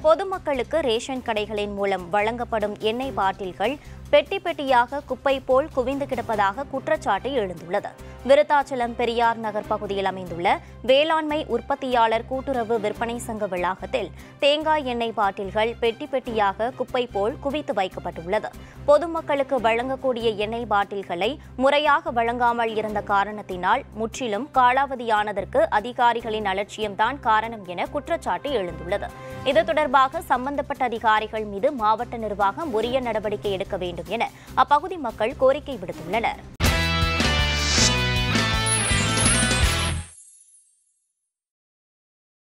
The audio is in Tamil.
பொதுமக்களுக்கு ரேஷன் கடைகளின் மூலம் வழங்கப்படும் எண்ணெய் பாட்டில்கள் பெட்டி பெட்டியாக குப்பை போல் குவிந்து கிடப்பதாக குற்றச்சாட்டு எழுந்துள்ளது விருத்தாச்சலம் பெரியார் நகர் பகுதியில் அமைந்துள்ள வேளாண்மை உற்பத்தியாளர் கூட்டுறவு விற்பனை சங்க வளாகத்தில் தேங்காய் எண்ணெய் பாட்டில்கள் பெட்டி பெட்டியாக குப்பை போல் குவித்து வைக்கப்பட்டுள்ளது பொதுமக்களுக்கு வழங்கக்கூடிய எண்ணெய் பாட்டில்களை முறையாக வழங்காமல் இருந்த காரணத்தினால் முற்றிலும் காலாவதியானதற்கு அதிகாரிகளின் அலட்சியம்தான் காரணம் என குற்றச்சாட்டு எழுந்துள்ளது இது தொடர்பாக சம்பந்தப்பட்ட அதிகாரிகள் மீது மாவட்ட நிர்வாகம் உரிய நடவடிக்கை எடுக்க வேண்டும் என அப்பகுதி மக்கள் கோரிக்கை விடுத்துள்ளனர்